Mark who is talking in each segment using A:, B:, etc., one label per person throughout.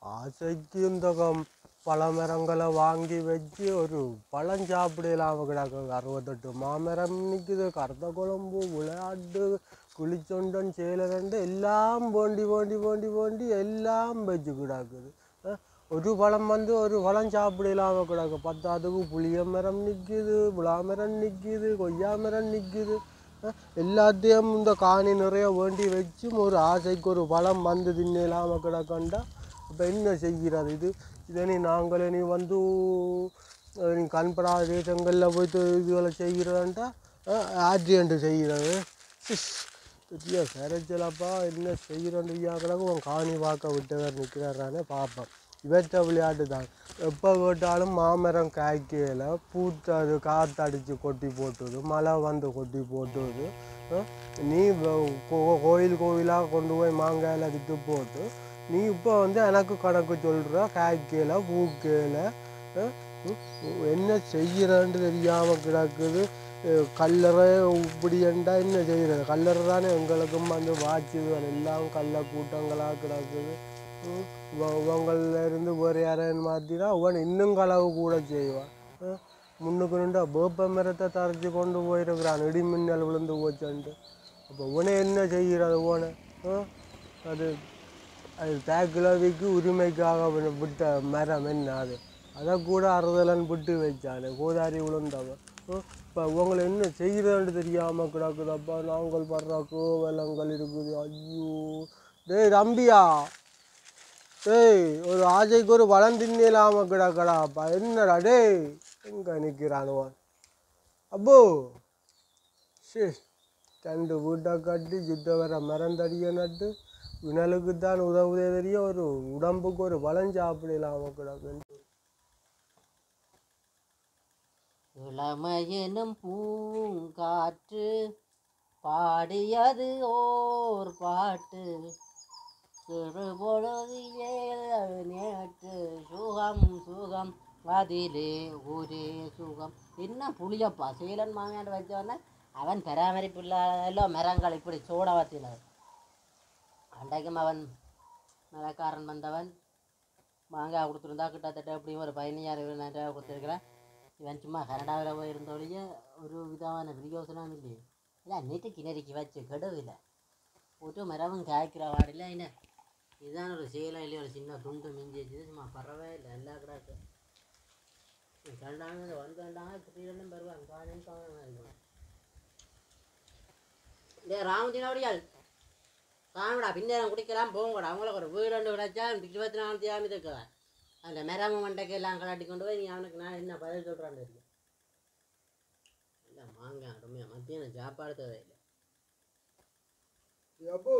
A: ஆசைக்கு இந்த கம்- பழமரங்களை வாங்கி வச்சு ஒரு பழம் சாப்பிடலாம் கிடக்கு அறுபத்தெட்டு மாமரம் நிற்குது கருத்த குழம்பு விளையாட்டு குளிச்சொண்டன் சேலரண்டு எல்லாம் போண்டி போண்டி போண்டி போண்டி எல்லாம் வச்சு கிடக்குது அஹ், ஒரு பழம் வந்து ஒரு பழம் சாப்பிடலாம கிடக்கு பத்தாத்துக்கு புளிய மரம் நிற்குது புலாமரம் நிற்குது கொய்யா மரம் நிற்குது அஹ், எல்லாத்தையும் இந்த காணி நிறைய வேண்டி வச்சும் ஒரு ஆசைக்கு ஒரு பழம் வந்து தின்னலாம கிடக்கண்டா அப்போ என்ன செய்கிறது இது இதை நீ நாங்களே நீ வந்து அஹ், நீ கண்படா தேசங்களில் போயிட்டு இதுகளை செய்கிறதாண்டா ஆட்சியண்டு செய்கிறது சிஸ், பெரிய கரைச்சலப்பா என்ன செய்கிறோன்னு கிடக்கு உன் காணி பார்க்க விட்டவர் நிற்கிறாரானே பார்ப்போம் இவற்ற விளையாட்டு தான் எப்போ கேட்டாலும் மாமரம் காய்க்கையில் பூத்தது காற்றடிச்சு கொட்டி போட்டுது மழை வந்து கொட்டி போட்டுது அஹ், நீ வ- கோ- கோயில் கோயிலாக கொண்டு போய் மாங்காயில் விற்று போட்டு நீ இப்போ வந்து எனக்கு கணக்கு சொல்கிற காய்க்கையில் பூக்கையில் என்ன செய்கிறேன்னு தெரியாமல் கிடக்குது அஹ் கல்லறை இப்படியண்டா என்ன செய்கிறது கல்லறை தானே எங்களுக்கும் வந்து வாட்சுகள் எல்லாம் கள்ள கூட்டங்களாக கிடக்குது ம், இவ- இவங்கள்ல இருந்து வேறு யாரையும் மாற்றினா அவன் இன்னும் களவு கூட செய்வான் அஹ் முன்னுக்கு நின்று வேப்ப மரத்தை தரைச்சி கொண்டு போயிருக்கிறான் இடி மின்னல் விழுந்து போச்சுன்ட்டு அப்போ உன என்ன செய்கிறது உன அது அது தேக்கிழவிக்கு உரிமைக்காக வி- விட்ட மரம் என்ன அது அதை கூட அறுதலன் விட்டு வச்சானே கோதாரி விழுந்தவன் இப்போ உங்களை என்ன செய்கிறதுன்னு தெரியாமல் கிடக்குதப்பா நாங்கள் படுற கோவலங்கள் இருக்குது ஐயோ டேய் தம்பியா டேய் ஒரு ஆசைக்கு ஒரு வளம் தின்னலாம கிடக்கடாப்பா என்னடா டேய் எங்கே நிற்கிறானுவன் அப்போ சே ரெண்டு வீட்டை கட்டி சுத்த வர மரந்தடியை நட்டு வினலுக்கு தான் உதவுதே தெரியும் ஒரு உடம்புக்கு ஒரு பலம் சாப்பிடலாம கிடக்கு
B: இளமையெனும் பூங்காற்று பாடியது ஓர் பாட்டு சிறு பொழுதிலே நேற்று சுகம் சுகம் அதிலே ஒரே சுகம் என்ன புளியப்பா சீலன் மாமியாண்டு வச்சவன அவன் பராமரிப்பு இல்லாத மரங்கள் இப்படி சூட வத்தினது அன்றைக்கும் அவன் மரக்காரன் வந்தவன் மாங்காய் கொடுத்துருந்தா கிட்டத்தட்ட எப்படியும் ஒரு பதினஞ்சாயிரம் இருபதாயிரம் கொடுத்துருக்குறேன் இவன் சும்மா கனடாவில் போயிருந்தோடைய ஒரு விதமான பிரயோசனம் இல்லையே இல்லை நெட்டு கிணறிக்கு வச்சு கெடுவில்லை ஒரு மரமும் காய்க்கிற வாடில்ல என்ன இதுதான் ஒரு சேலை இல்லையா ஒரு சின்ன துண்டு மிஞ்சி வச்சுது சும்மா பரவே இல்லை எல்லா கிடாக்கு கண்டாங்க வந்தாங்க திடீர்னு வருவாங்க காணும் காணும் இருக்கும் டே ராமஜினோடியால் காணுடா பின்னேரம் குடிக்கலாம் போங்கடா அவங்களுக்கு ஒரு வீடு ரெண்டு கிடச்சா இருபத்தி நாலு தேவை இருக்குதா அந்த மிரம மண்டைக்கு எல்லாம் கலாட்டி கொண்டு போய் நீ அவனுக்கு நான் என்ன பதில் சொல்கிறான்னு இருக்கு இல்லை மாங்க ரொம்ப மத்தியானம் சாப்பாடு தேவையில்லை
A: அப்போ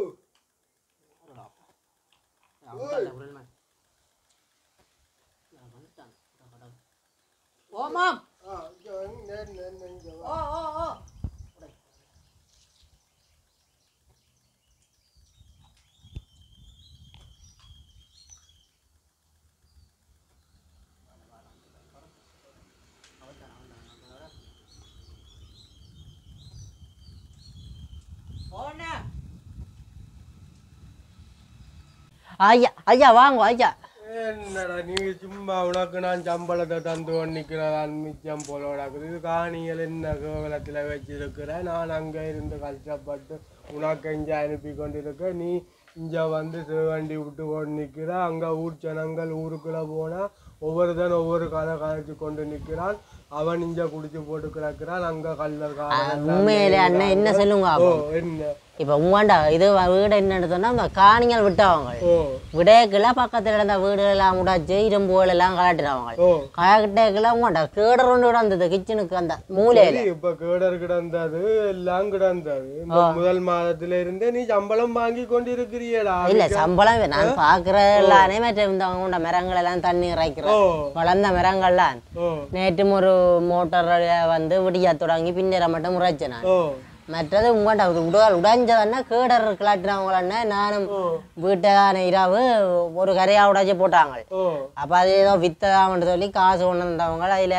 B: ஓமாம்
A: ஆ இங்கே வந்து நேர் நேர் நேர் இங்கே வா
B: ஓ ஓ ஓ ஐயா ஐயா வாங்க ஐயா
A: என்னடா நீ சும்மா உனக்கு நான் சம்பளத்தை தந்து நிற்கிறதான் மிச்சம் போல உனக்கு இது காணிகள் என்ன கோவலத்தில் வச்சிருக்கிற நான் அங்கே இருந்து கஷ்டப்பட்டு உனக்கு இங்கே அனுப்பி கொண்டிருக்க நீ இங்கே வந்து சிவண்டி விட்டு கொண்டு நிற்கிற அங்கே ஊர் ஜனங்கள் ஊருக்குள்ளே போனால் ஒவ்வொருத்தன் ஒவ்வொரு கதை கதைச்சு கொண்டு நிற்கிறான் அவன் இங்கே குடிச்சு போட்டு கிடக்கிறான் அங்கே கல்லர் காரன்
B: உண்மையிலே அண்ணன் என்ன சொல்லுங்க
A: ஓ
B: அப்போ
A: என்ன
B: இப்போ உங்கள்டா இது வீடு என்னன்னு சொன்னா இந்த காணிகள் விட்டவங்க
A: ஓ
B: விடயக்குள்ள பக்கத்துல இருந்த வீடுகள் எல்லாம் உடைச்சு இரும்புகள் எல்லாம் கலாட்டினவங்க
A: ஓ
B: கலக்கிட்டேக்குள்ள உங்கள்ட கேடர் ஒன்று கிடந்தது கிச்சனுக்கு அந்த மூலையில
A: சரி, இப்ப கேடர் கிடந்தது எல்லாம் கிடந்தது இந்த முதல் மாதத்துல இருந்தே நீ சம்பளம் வாங்கி கொண்டிருக்கிறியடா
B: இல்ல சம்பளம் நான் பாக்குற எல்லாமே மற்ற இந்த உண்ட மரங்கள் எல்லாம் தண்ணி இறைக்கிறேன்
A: ஓ
B: வளர்ந்த மரங்கள்லாம்
A: ஓ
B: நேற்றும் ஒரு மோட்டார் வந்து விடிய தொடங்கி பின்னர மட்டும் உரைச்சேன் நான்
A: ஓ
B: மற்றது உங்கள்ட உடல் உடைஞ்சதுன்னா கேடர் கிளாட்டினவங்கள நானும் வீட்டான இரவு ஒரு கரையா உடைச்சு போட்டாங்க
A: ஓ
B: அப்போ அது ஏதோ வித்ததாமன்னு சொல்லி காசு கொண்டு வந்தவங்க அதில்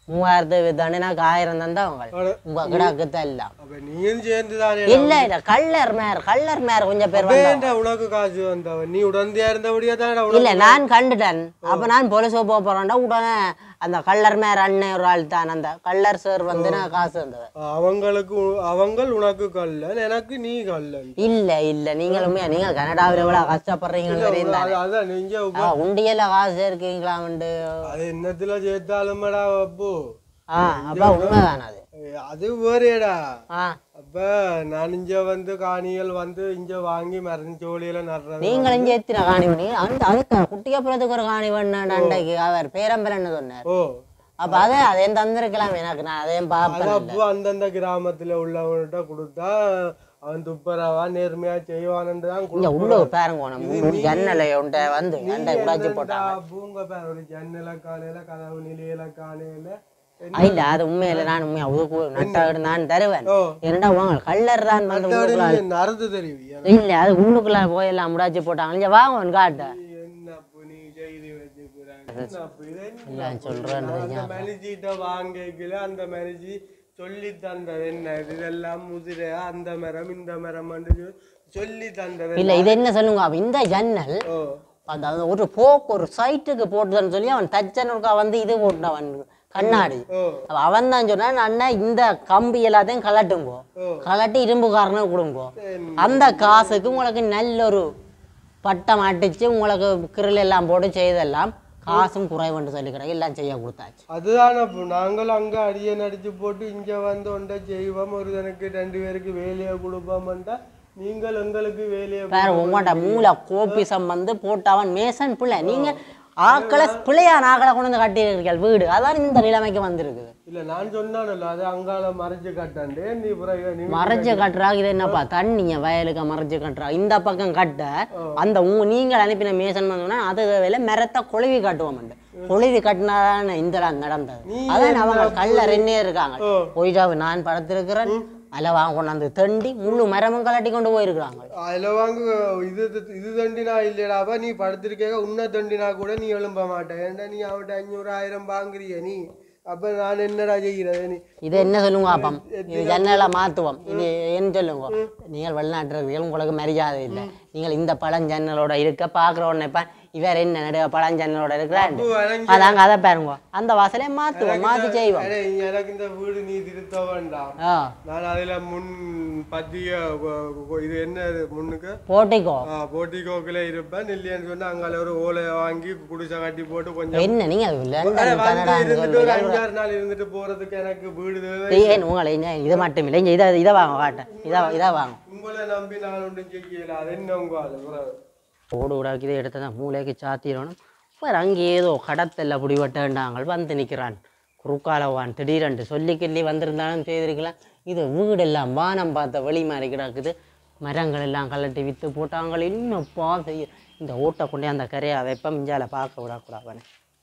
B: மூவாயிரத்து தண்டனாக்கு ஆயிரம் தந்தா அவங்க
A: அட,
B: உங்க கிடாக்கு எல்லாம்
A: அப்ப நீயும் சேர்ந்து தானே
B: இல்ல இல்ல கள்ளர் மேர் கள்ளர் மேர் கொஞ்சம் பேர் வந்தாங்க
A: வேண்டா உனக்கு காசு வந்தவன் நீ உடந்தையா இருந்தபடியா தானே உனக்கு
B: இல்ல நான் கண்டுட்டேன் அப்ப நான் பொலிசோ போக போறேன்டா உடனே அந்த கள்ளர் மேர் அண்ணன் ஒரு ஆள் தான் அந்த கள்ளர் சார் வந்து நான் காசு வந்தவன்
A: அவங்களுக்கு உ- அவங்கள் உனக்கு கல்லன் எனக்கு நீ கல்லன்
B: இல்ல இல்ல நீங்களுமே நீங்க கனடாவில் எவ்வளவு கஷ்டப்படுறீங்கன்னு தெரியும் தானே.
A: அது- அதான் நெஞ்ச உப்ப-
B: ஆ, உண்டியல்ல காசு இருக்கீங்களாமண்டு
A: அது என்னத்துல சேர்த்தாலுமடா அப்போ
B: ஆ அப்ப உண்மைதான் அது
A: ஏய், அது வேறேடா
B: ஆ
A: அப்ப நான் இங்க வந்து காணிகள் வந்து இங்க வாங்கி மருந்து சோழியில நடுறது
B: நீங்கள் இங்கே எத்தனை காணி பண்ணி அந்த அதுக்கு குட்டியப்புறத்துக்கு ஒரு காணி பண்ண அண்டைக்கு அவர் பேரம்பரன்னு சொன்னார்
A: ஓ
B: அப்ப அதை அதையும் தந்திருக்கலாம் எனக்கு நான் அதையும்
A: அது
B: பார்ப்பேன்
A: அப்போ அந்தந்த கிராமத்துல உள்ளவன்கிட்ட கொடுத்தா அவன் துப்புரவா நேர்மையா செய்வான்னு தான்
B: இங்க உள்ள பாருங்க நம்ம ஜன்னலை உண்ட வந்து அண்டை உடாச்சி போட்டாங்க
A: பூங்க பேர் ஒரு ஜன்னல காணையில கதவு நிலையில காணையில
B: ஆ, இல்ல அது உண்மையில நான் உண்மையா உதுக்கு நட்டாடு நான் தருவேன்
A: ஓ
B: என்னடா வாங்க கள்ளர் தான் வந்து உள்ளுக்குள்ள
A: நறுந்து தெரிவி
B: இல்ல அது உள்ளுக்குள்ள போய் எல்லாம் முடாச்சி போட்டாங்க இங்க வாங்க காட்ட
A: என்ன அப்ப நீ செய்தி வச்சுக்கிறாங்க என்ன அப்ப இது என்ன?
B: எல்லாம் சொல்றேன்
A: அந்த மனுஷிட்ட வாங்கிக்கல அந்த மனுஷி சொல்லி தந்தது என்ன இது இதெல்லாம் முதிரை அந்த மரம் இந்த மரம் சொல்லி தந்தது
B: இல்ல இது என்ன சொல்லுங்க அப்ப இந்த ஜன்னல்
A: ஓ
B: அந்த அந்த ஒரு போக்கு ஒரு சைட்டுக்கு போட்டுதான்னு சொல்லி அவன் தச்சனுக்கா வந்து இது போட்டவன் கண்ணாடி
A: ஓ
B: அப்ப அவன் தான் சொன்னான் அண்ணா இந்த கம்பி எல்லாத்தையும் கலட்டுங்கோ
A: ஓ
B: கலட்டி இரும்பு காரணம் கொடுங்கோ அந்த காசுக்கு உங்களுக்கு நல்ல ஒரு பட்டம் அடிச்சு உங்களுக்கு கிரில் எல்லாம் போட்டு செய்தெல்லாம் காசும் குறைவுன்னு சொல்லிக்கிறேன் எல்லாம் செய்ய கொடுத்தாச்சு
A: அதுதான் அப்போ நாங்கள் அங்க அடியை நடிச்சு போட்டு இங்க வந்து ஒன்றை செய்வோம் ஒருத்தனுக்கு ரெண்டு பேருக்கு வேலையை கொடுப்போம்ட்டா நீங்கள் எங்களுக்கு வேலையை
B: வேற உங்கள்கிட்ட மூளை கோபிசம் வந்து போட்டவன் மேசன் பிள்ளை நீங்க ஆக்களை பிள்ளையான ஆக்களை கொண்டு வந்து கட்டியிருக்கீர்கள் வீடு அதான் இந்த நிலைமைக்கு வந்திருக்குது
A: இல்ல நான் சொன்னானல்ல அது அங்கால மறைச்சு கட்டாண்டே நீ பிறகு நீ
B: மறைச்சு கட்டுறாங்க இது என்னப்பா தண்ணிங்க வயலுக்கு மறைச்சு கட்டுறா இந்த பக்கம் கட்ட அந்த உங்க நீங்கள் அனுப்பின மேசன் வந்தோம்னா அது வேலை மரத்தை கொழுவி கட்டுவோம் கொழுவி கட்டினாதானே இந்த நடந்தது அதான் அவங்க கல்ல ரெண்டே இருக்காங்க
A: ஓ.
B: போயிட்டாவு நான் படுத்திருக்கிறேன் அதில் வாங்க கொண்டாந்து தண்டி முள்ளு மரமும் கலட்டி கொண்டு போயிருக்கிறாங்க
A: அதுல வாங்க இது இது தண்டினா இல்லையடாப்பா நீ படுத்திருக்கே உன்ன தண்டினா கூட நீ எழும்ப மாட்டேன் ஏன்டா நீ அவன்கிட்ட அஞ்சூறு ஆயிரம் வாங்குறிய நீ அப்ப நான் என்னடா செய்கிறது நீ
B: இது என்ன சொல்லுங்க அப்பம் இது ஜன்னலை மாற்றுவோம் இது என்ன சொல்லுங்க நீங்கள் வெளிநாட்டு இருக்கீங்க உங்களுக்கு மரியாதை இல்லை நீங்கள் இந்த பழஞ்சன்னலோட இருக்க பார்க்குற உடனே இப்ப இவர் என்ன நடுவ பழஞ்சன்னலோட இருக்கிறாரு
A: அப்போ எனக்கு
B: அதாங்க அதை பாருங்க அந்த வாசலே மாற்றுவோம் மாற்றி செய்வோம்
A: அடே, எனக்கு இந்த வீடு நீ திருத்த வேண்டாம்
B: ஆ
A: நான் அதுல முன் பத்திய கொ- கொ- இது என்ன இது முன்னுக்கு
B: போட்டிக்கோ
A: ஆ, போட்டிக்கோக்கில இருப்பேன் இல்லையான்னு சொன்னா அங்கால ஒரு ஓலையை வாங்கி குடிசை கட்டி போட்டு கொஞ்சம்
B: என்ன நீங்க
A: அட,
B: லண்டன்
A: வந்து
B: கனடான்னு
A: இருந்துட்டு ஒரு
B: சொல்றீங்க
A: அஞ்சாறு நாள் இருந்துட்டு போறதுக்கு எனக்கு வீடு தேவை
B: ஏன் உங்களை இங்க இது மட்டும் இல்லை இங்க இதை இதை வாங்க காட்டேன் இதை இதை வாங்க
A: உங்களை நம்பி நான் ஒன்றும் செய்யல அது என்ன உங்க ஆளு பிறகு.
B: ஓடு விடாக்கி இதை எடுத்து தான் மூளைக்கு சாத்திடணும் வேறு அங்கே ஏதோ கடத்தல்ல பிடிபட்டாங்க வந்து நிற்கிறான் குறுக்காலவான் திடீரென்று சொல்லி கிள்ளி வந்திருந்தாலும் செய்திருக்கலாம் இது வீடெல்லாம் வானம் பார்த்த வெளி மாதிரி கிடக்குது மரங்கள் எல்லாம் கலட்டி விற்று போட்டாங்க இன்னும் பாதை இந்த ஓட்டை கொண்டே அந்த கரையை வைப்பம் இஞ்சால பார்க்க விடக்கூடாது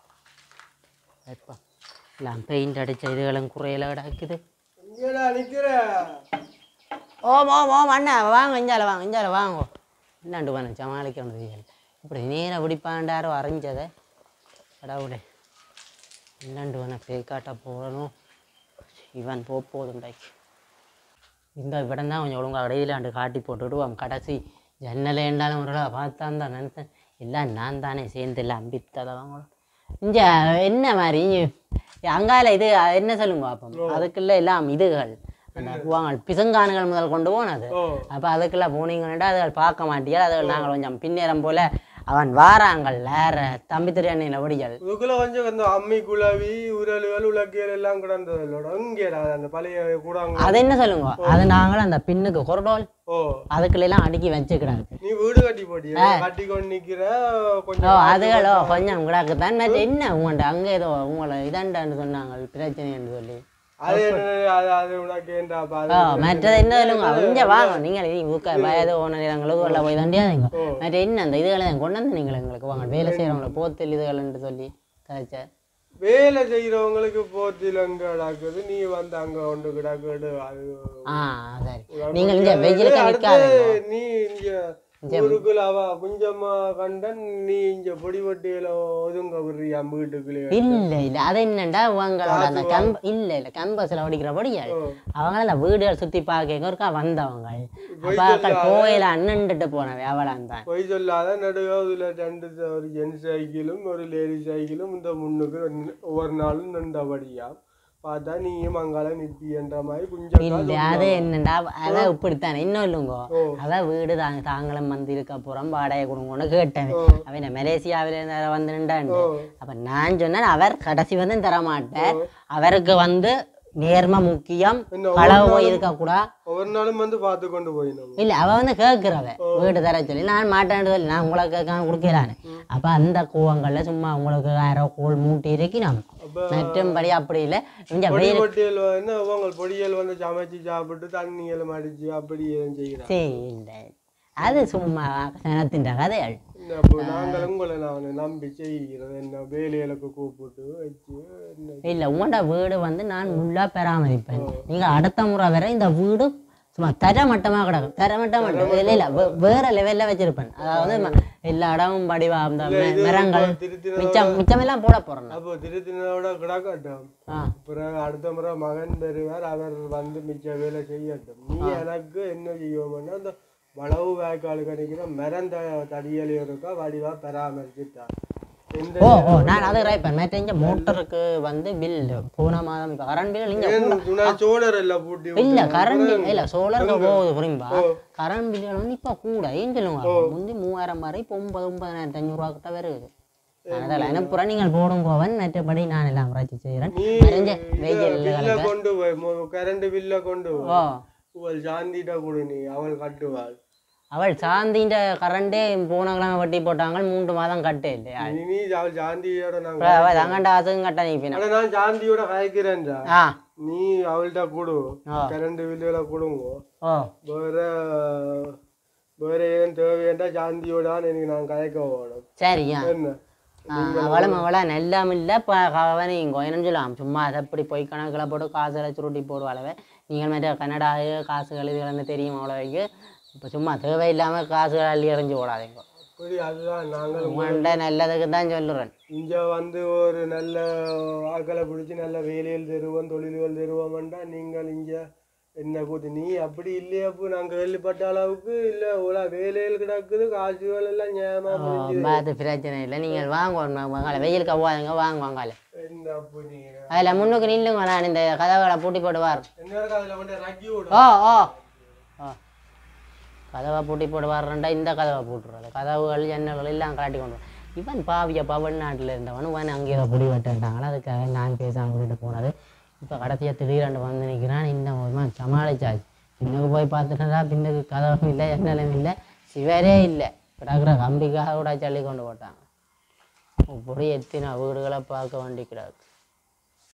B: வைப்பம் எல்லாம் பெயிண்ட் அடித்த இதுகளும் குறையில கிடக்குது
A: இங்கடா நிக்கிற
B: ஓம் ஓம் ஓம் அண்ணா வாங்க இஞ்சால வாங்க இஞ்சால வாங்க இல்லாண்டு வேணும் சமாளிக்கணும் செய்யல இப்படி நேராக பிடிப்பாண்டாரோ அரைஞ்சதை கடவுளே இல்லாண்டு வேணா பேக்காட்ட போடணும் இவன் போ போதுண்டாக்கி இந்த இடம் தான் கொஞ்சம் ஒழுங்காக கடையிலாண்டு காட்டி போட்டுவிடுவோம் கடைசி ஜன்னலை என்றாலும் ஒரு தடவை பார்த்தான் தான் நினைத்தேன் எல்லாம் நான் தானே சேர்ந்து எல்லாம் அம்பித்ததவங்க இங்க என்ன மாதிரி அங்கால இது என்ன சொல்லுங்க பாப்போம் அதுக்குள்ள எல்லாம் இதுகள் அந்த வாங்க பிசங்கானுகள் முதல் கொண்டு போனது
A: ஓ
B: அப்போ அதுக்குள்ள போனீங்கன்னா அதுகள் பார்க்க மாட்டியா அதுகள் நாங்கள் கொஞ்சம் பின்னேறம் போல அவன் வாராங்கள் வேற தம்பி திரையண்ணில் ஒடிகள்
A: இதுக்குள்ள கொஞ்சம் இந்த அம்மி குழவி உரலுகள் உலக்கியல் எல்லாம் கிடந்ததோட இங்கேடா அந்த பழைய கூடாங்க
B: அது என்ன சொல்லுங்க அது நாங்களும் அந்த பின்னுக்கு கொரடோல்
A: ஓ
B: அதுக்குள்ள எல்லாம் அடுக்கி வச்சுக்கிறாங்க
A: நீ வீடு கட்டி போட்டியா கட்டி கொண்டு நிக்கிற
B: ஓ
A: கொஞ்சம்
B: அதுகளோ கொஞ்சம் கிடக்கு தான் மற்ற என்ன உங்கள்கிட்ட அங்கே ஏதோ உங்களை இதாண்டான்னு சொன்னாங்க பிரச்சனைன்னு சொல்லி
A: அது என்ன அது அது உனக்கு ஏன்டா அப்ப அது
B: ஓ மற்றது என்ன சொல்லுங்க இங்கே வாங்க நீங்கள் நீ ஊக்க வயது ஓன நிலங்களுக்கு உள்ள போய் தாண்டியாதீங்க மற்ற என்ன அந்த இதுகளை கொண்டு வந்து நீங்கள் எங்களுக்கு வாங்க வேலை செய்கிறவங்கள போத்தல் இதுகள்னு சொல்லி கதைச்ச
A: வேலை செய்யறவங்களுக்கு போத்தில அங்க கிடக்குது நீ வந்து அங்க கொண்டு கிடக்குது அது
B: ஆ சரி நீங்கள் இங்கே வெயிலுக்கு
A: அடுத்து
B: நிற்காதீங்க
A: நீ இங்க ஊருக்குள்ள அவ கொஞ்சமா கண்டன் நீ இங்க பொடிவட்டியில ஒதுங்க விடுறியா வீட்டுக்குள்ளே
B: இல்ல இல்ல அது என்னண்டா அவங்களோட அந்த கம்ப இல்ல இல்ல கம்பஸ்ல படிக்கிறபடியா அவங்கள வீடுகள் சுத்தி பார்க்க ஒருக்கா வந்தவங்க அப்ப அக்கள் கோயில அண்ணன்ட்டு போனவை அவளாம் தான்
A: பொய் சொல்லாத நடுவில் ரெண்டு ச- ஒரு ஜென்ஸ் சைக்கிளும் ஒரு லேடி சைக்கிளும் இந்த முன்னுக்கு நின்னு- ஒவ்வொரு நாளும் நின்றபடியா பார்த்தா நீயும் அங்கால நிப்பின்ற மாதிரி கொஞ்சம்
B: இல்ல அது என்னண்டா அவ இப்படித்தானே இன்னும் இல்லைங்கோ அவ வீடு தாங்க தாங்களும் வந்து இருக்க போறோம் வாடகை கொடுங்கன்னு கேட்டேன் அவன் மலேசியாவில இருந்து வந்து நின்றாண்டு அப்ப நான் சொன்னேன் அவர் கடைசி வந்து தர மாட்டார் அவருக்கு வந்து நேர்மை முக்கியம் களவு போய் இருக்க கூடா
A: ஒவ்வொரு நாளும் வந்து பார்த்து கொண்டு போயினோம்
B: இல்ல அவ வந்து கேட்கிறவ வீடு தர சொல்லி நான் மாட்டேன்னு சொல்லி நான் உங்களுக்கு கேட்காம கொடுக்கலான்னு அப்ப அந்த கூவங்கள்ல சும்மா உங்களுக்கு யாரோ கோல் மூட்டி இருக்கணும் மற்றும்படி அப்படி இல்லை இங்க வெயில்
A: பொடிவட்டியல் வந்து அவங்க பொடியல் வந்து சமைச்சு சாப்பிட்டு தண்ணியல் அடிச்சு அப்படி எதுவும் செய்கிறாங்க
B: இல்லை அது சும்மா சனத்தின் கதைகள்
A: அப்போ நாங்கள் உங்களை நான் நம்பி செய்கிறது என்ன வேலைகளுக்கு கூப்பிட்டு வச்சு என்ன
B: இல்ல உங்களோட வீடு வந்து நான் முள்ளா பராமரிப்பேன் நீங்க அடுத்த முறை வரை இந்த வீடு சும்மா தரமட்டமா கிடக்கும் தரமட்டமா இல்ல இல்ல வே- வேற லெவல்ல வச்சிருப்பேன் அதாவது ம- எல்லா இடமும் படிவா அந்த ம- மரங்கள்
A: திருத்தின
B: மிச்சம் மிச்சமெல்லாம் போட போறேன் நான்.
A: அப்போ திருத்தினோட கிடக்கட்டும்
B: ஆ
A: பிறகு அடுத்த முறை மகன் பெறுவார் அவர் வந்து மிச்ச வேலை செய்யட்டும் நீ எனக்கு என்ன செய்வோம்னா அந்த வளவு வாய்க்கால் கிடைக்கிற மரம் த- தடியல் இருக்கா வடிவா பராமரிச்சுட்டார் எந்த
B: ஓ ஓ நான் அதை ரைப்பேன் மற்ற இங்க மோட்டருக்கு வந்து பில் போன மாதம் இப்போ கரண்ட் பில் நீங்க கூட-
A: நான் சோழர் எல்லாம் பூட்டி
B: இல்ல கரண்ட் பில் இல்ல சோலருக்கு போகுது புரியும்பா கரண்ட் பில் வந்து இப்ப கூட ஏன் சொல்லுங்க முந்தி மூவாயிரம் வரை இப்போ ஒன்பது ஒன்பதாயிரத்தி ஐநூறுரூவா கிட்ட வருது அதனால அனுப்புறேன் நீங்கள் போடும் போவன் மற்றபடி நான் எல்லாம் முறைச்சி செய்கிறேன் மறைஞ்ச வெயில்
A: பில்ல கொண்டு போய் கரண்ட் பில்ல கொண்டு போய்
B: ஓ
A: அவள் சாந்திட்ட கொடு நீ அவள் கட்டுவாள்
B: அவள் சாந்தின்ற கரண்டே போன கிழமை வட்டி போட்டாங்க மூன்று மாதம் கட்டே இல்லையா
A: நீ நீ அவள் சாந்தியோட நாங்க
B: அப்புறம் அவள் தங்கண்ட ஆசும் கட்ட நீப்பினா
A: ஆனா நான் சாந்தியோட கயக்கிறேன்டா
B: ஆ
A: நீ அவள்கிட்ட கொடு
B: ஆ.
A: கரண்ட் பில்லுல கொடுங்க
B: ஓ
A: வேற வேற ஏன் தேவையண்டா சாந்தியோட எனக்கு நான் கயக்க போகணும்
B: சரியா
A: என்ன
B: அவளும் அவளா நெல்லாம் இல்லை இப்போ கவனிங்க என்னன்னு சொல்லலாம் சும்மா அதை எப்படி போய் கணக்கில் போட்டு காசுகளை சுருட்டி போடுவாளவே நீங்கள் மற்ற கன்னடா காசுகள் இதுகள் தெரியும் அவ்வளோவைக்கு இப்போ சும்மா தேவையில்லாமல் காசுகள் அள்ளி எறிஞ்சு போடாதீங்க
A: அப்படி அதுதான் நாங்கள்
B: உங்கள்கிட்ட நல்லதுக்கு தான் சொல்லுறேன்
A: இங்க வந்து ஒரு நல்ல ஆக்களை பிடிச்சி நல்ல வேலைகள் தருவோம் தொழில்கள் தருவோம்டா நீங்கள் இங்க என்ன கூத்து நீ அப்படி இல்லையாப்பு நான் கேள்விப்பட்ட அளவுக்கு இல்ல இவ்வளோ வேலைகள் கிடக்குது காசுகள் எல்லாம் ஞாபகமா முடிஞ்சு
B: பார்த்து பிரச்சனை இல்லை நீங்கள் வாங்க வாங்கல வெயிலுக்கு அவ்வாதுங்க வாங்க வாங்கல
A: என்ன அப்போ நீங்க
B: அதில் முன்னுக்கு நில்லுங்க நான் இந்த கதவுகளை பூட்டி போட்டு வார்
A: என்ன அதுல வந்து ரக்கி விடும்
B: ஓ ஓ ஓ கதவை பூட்டி போட்டு வர்றேன்டா இந்த கதவை போட்டுறது கதவுகள் ஜன்னல்கள் எல்லாம் கலாட்டி கொண்டு வரும். இவன் பாவியப்பா வெளிநாட்டில் இருந்தவன் இவன் அங்கேயோ புடி வெட்டாங்களா அதுக்காக நான் பேசாம விட்டுட்டு போனது இப்போ கடைசியாக திடீரெண்டு வந்து நிற்கிறான் இந்த ஒரு சமாளிச்சாச்சு பின்னுக்கு போய் பார்த்துட்டா பின்னுக்கு கதவும் இல்லை ஜன்னலும் இல்லை சிவரே இல்லை கிடக்குற கம்பிக்காக கூட சள்ளி கொண்டு போட்டாங்க இப்படி எத்தின வீடுகளை பார்க்க வேண்டி கிடக்கு